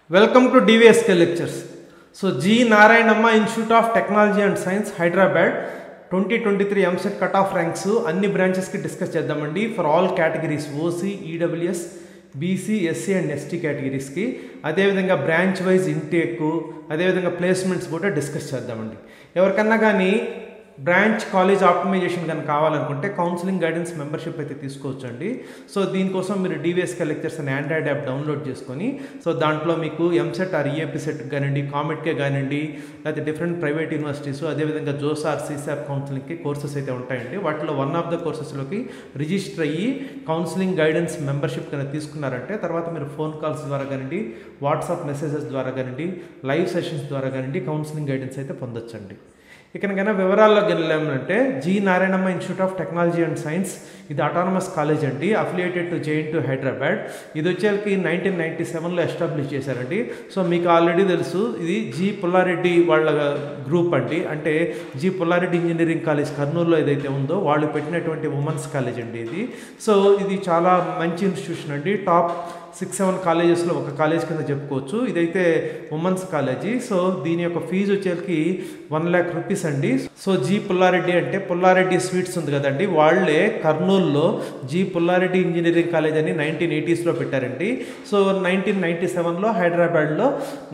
Welcome to DVSK lectures so G Narayanamma Institute of Technology and Science Hyderabad twenty twenty three EAMCET cut off ranks అన్ని బ్రాంచెస్కి discuss చేద్దామండి for all categories OC EWS BC SC and ST కేటగిరీస్కి అదేవిధంగా branch wise intake అదేవిధంగా placements కూడా discuss చేద్దామండి ఎవరికన్నా కానీ బ్రాంచ్ కాలేజ్ ఆప్టిమైజేషన్ కానీ కావాలనుకుంటే కౌన్సిలింగ్ గైడెన్స్ మెంబర్షిప్ అయితే తీసుకోవచ్చండి సో దీనికోసం మీరు డివిఎస్కే లెక్చర్స్ అనే ఆండ్రాయిడ్ యాప్ డౌన్లోడ్ చేసుకొని సో దాంట్లో మీకు ఎంసెట్ ఆర్ ఈఏపీ సెట్ కానివ్వండి కామెట్కే కానివ్వండి లేకపోతే డిఫరెంట్ ప్రైవేట్ యూనివర్సిటీస్ అదేవిధంగా జోసార్ సీసాప్ కౌన్సిలింగ్కి కోర్సెస్ అయితే ఉంటాయండి వాటిలో వన్ ఆఫ్ ద కోర్సెస్లోకి రిజిస్టర్ అయ్యి కౌన్సిలింగ్ గైడెన్స్ మెంబర్షిప్ కనుక తీసుకున్నారంటే తర్వాత మీరు ఫోన్ కాల్స్ ద్వారా కానివ్వండి వాట్సాప్ మెసేజెస్ ద్వారా కానివ్వండి లైవ్ సెషన్స్ ద్వారా కానివ్వండి కౌన్సిలింగ్ గైడెన్స్ అయితే పొందొచ్చండి ఇకనకైనా వివరాల్లోకి వెళ్ళామంటే G Narayanamma Institute of Technology and Science ఇది అటానమస్ కాలేజ్ అండి affiliated to JNTU Hyderabad ఇది వచ్చేకి నైన్టీన్ నైన్టీ సెవెన్లో ఎస్టాబ్లిష్ చేశారండి సో మీకు ఆల్రెడీ తెలుసు ఇది జి పుల్లారెడ్డి వాళ్ళ గ్రూప్ అండి అంటే జి పుల్లారెడ్డి ఇంజనీరింగ్ కాలేజ్ కర్నూలులో ఏదైతే ఉందో వాళ్ళు పెట్టినటువంటి ఉమెన్స్ కాలేజ్ అండి ఇది సో ఇది చాలా మంచి ఇన్స్టిట్యూషన్ అండి టాప్ సిక్స్ సెవెన్ కాలేజెస్లో ఒక కాలేజ్ కింద చెప్పుకోవచ్చు ఇదైతే ఉమెన్స్ కాలేజీ సో దీని యొక్క ఫీజు వచ్చేకి వన్ ల్యాక్ రూపీస్ అండి సో జీ పుల్లారెడ్డి అంటే పుల్లారెడ్డి స్వీట్స్ ఉంది కదండి వాళ్ళే కర్నూలులో జీ పుల్లారెడ్డి ఇంజనీరింగ్ కాలేజ్ అని నైన్టీన్ ఎయిటీస్లో పెట్టారండి సో నైన్టీన్ నైన్టీ సెవెన్లో హైదరాబాద్లో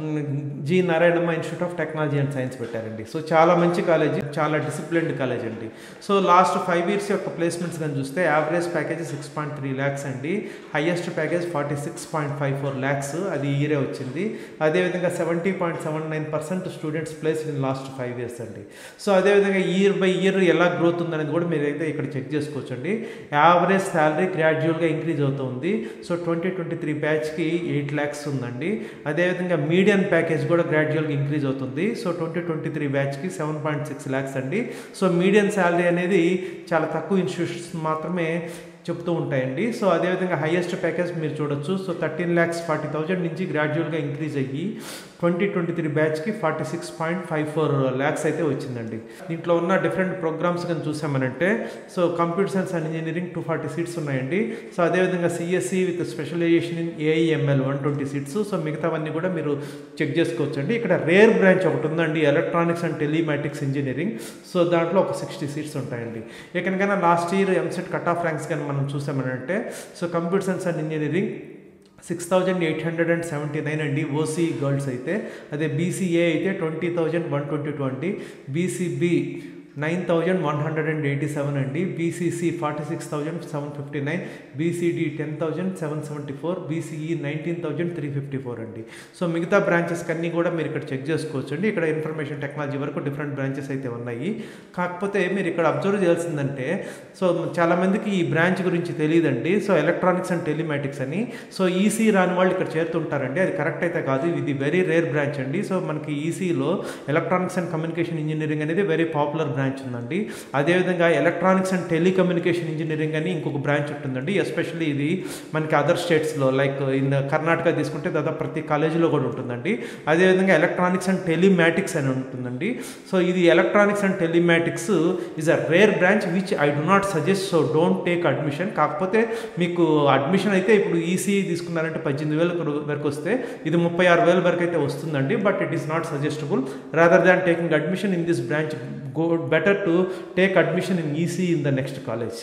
G Narayanamma Institute of Technology and Science పెట్టారండి సో చాలా మంచి కాలేజీ చాలా డిసిప్లిన్డ్ కాలేజ్ అండి సో లాస్ట్ ఫైవ్ ఇయర్స్ యొక్క ప్లేస్మెంట్స్ కానీ చూస్తే average package six point three lakhs అండి highest package forty six point five four lakhs అది ఇయరే వచ్చింది అదేవిధంగా seventy point seven nine percent students place in last five years అండి సో అదేవిధంగా ఇయర్ బై ఇయర్ ఎలా గ్రోత్ ఉందనేది కూడా మీరైతే ఇక్కడ చెక్ చేసుకోవచ్చు అండి యావరేజ్ శాలరీ గ్రాడ్యువల్గా ఇంక్రీజ్ అవుతుంది సో ట్వంటీ ట్వంటీ త్రీ బ్యాచ్కి ఎయిట్ ల్యాక్స్ ఉందండి అదేవిధంగా మీడియన్ ప్యాకేజ్ కూడా గ్రాడ్యువల్గా ఇంక్రీజ్ అవుతుంది సో ట్వంటీ ట్వంటీ త్రీ బ్యాచ్కి సెవెన్ పాయింట్ సిక్స్ ల్యాక్స్ అండి సో మీడియన్ శాలరీ అనేది చాలా తక్కువ ఇన్స్టిట్యూషన్స్ మాత్రమే చెప్తూ ఉంటాయండి సో అదేవిధంగా హైయెస్ట్ ప్యాకేజ్ మీరు చూడొచ్చు so thirteen lakhs forty thousand నుంచి గ్రాడ్యువల్గా ఇంక్రీజ్ అయ్యి ట్వంటీ ట్వంటీ త్రీ బ్యాచ్కి forty six point five four lakhs అయితే వచ్చిందండి దీంట్లో ఉన్న డిఫరెంట్ ప్రోగ్రామ్స్ కానీ చూసామనంటే so computer science and engineering two forty seats ఉన్నాయండి సో అదేవిధంగా CSC with specialisation in AIML one twenty seats so మిగతావన్నీ కూడా మీరు చెక్ చేసుకోవచ్చు అండి ఇక్కడ రేర్ బ్రాంచ్ ఒకటి ఉందండి electronics and telematics engineering so దాంట్లో ఒక సిక్స్టీ సీట్స్ ఉంటాయండి ఎక్కడికైనా last year EAMCET cut off ranks కానీ మనం చూసామనంటే so computer science and engineering six thousand eight hundred and seventy nine అండి ఓసీ గర్ల్స్ అయితే అదే బీసీఏ అయితే twenty thousand one twenty two అండి BCB nine thousand one hundred and eighty seven అండి BCC forty six thousand seven fifty nine BCD ten thousand seven seventy four BCE nineteen thousand three fifty four అండి so మిగతా branches అన్నీ కూడా మీరు ఇక్కడ check చేసుకోవచ్చు అండి ఇక్కడ ఇన్ఫర్మేషన్ టెక్నాలజీ వరకు డిఫరెంట్ బ్రాంచెస్ అయితే ఉన్నాయి కాకపోతే మీరు ఇక్కడ అబ్జర్వ్ చేయాల్సిందంటే సో చాలామందికి ఈ బ్రాంచ్ గురించి తెలియదండి సో ఎలక్ట్రానిక్స్ అండ్ టెలిమాటిక్స్ అని సో ఈసీ రాని వాళ్ళు ఇక్కడ చేరుతుంటారండి అది కరెక్ట్ అయితే కాదు ఇది వెరీ రేర్ బ్రాంచ్ అండి సో మనకి ఈసీలో ఎలక్ట్రానిక్స్ అండ్ కమ్యూనికేషన్ ఇంజనీరింగ్ అనేది వెరీ పాపులర్ బ్రాంచ్ ఉందండి అదేవిధంగా ఎలక్ట్రానిక్స్ అండ్ టెలికమ్యూనికేషన్ ఇంజనీరింగ్ అని ఇంకొక బ్రాంచ్ ఉంటుందండి ఎస్పెషల్లీ ఇది మనకి అదర్ స్టేట్స్లో లైక్ ఇన్ కర్ణాటక తీసుకుంటే దాదాపు ప్రతి కాలేజీలో కూడా ఉంటుందండి అదేవిధంగా ఎలక్ట్రానిక్స్ అండ్ టెలిమాటిక్స్ అని ఉంటుందండి సో ఇది electronics and telematics is a rare branch which I do not suggest so don't take admission కాకపోతే మీకు అడ్మిషన్ అయితే ఇప్పుడు ఈసీ తీసుకున్నారంటే పద్దెనిమిది వేల వరకు వస్తే ఇది ముప్పై ఆరు వేల వరకు అయితే వస్తుందండి but it is not suggestable rather than taking admission in this branch go better to take admission in EC in the next college.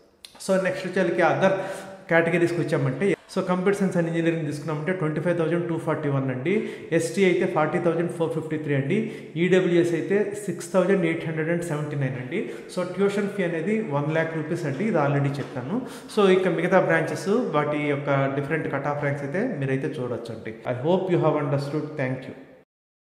So next వచ్చేకి అదర్ కేటగిరీస్కి వచ్చామంటే so computer science and engineering తీసుకున్నామంటే twenty five thousand two forty one అండి ST అయితే forty thousand four fifty three అండి EWS అయితే six thousand eight hundred and seventy nine అండి so tuition fee అనేది వన్ ల్యాక్ రూపీస్ అండి ఇది ఆల్రెడీ చెప్పాను సో ఇక మిగతా బ్రాంచెస్ వాటి యొక్క డిఫరెంట్ కట్ ఆఫ్ ర్యాంక్స్ అయితే మీరైతే చూడొచ్చు అండి I hope you have understood thank you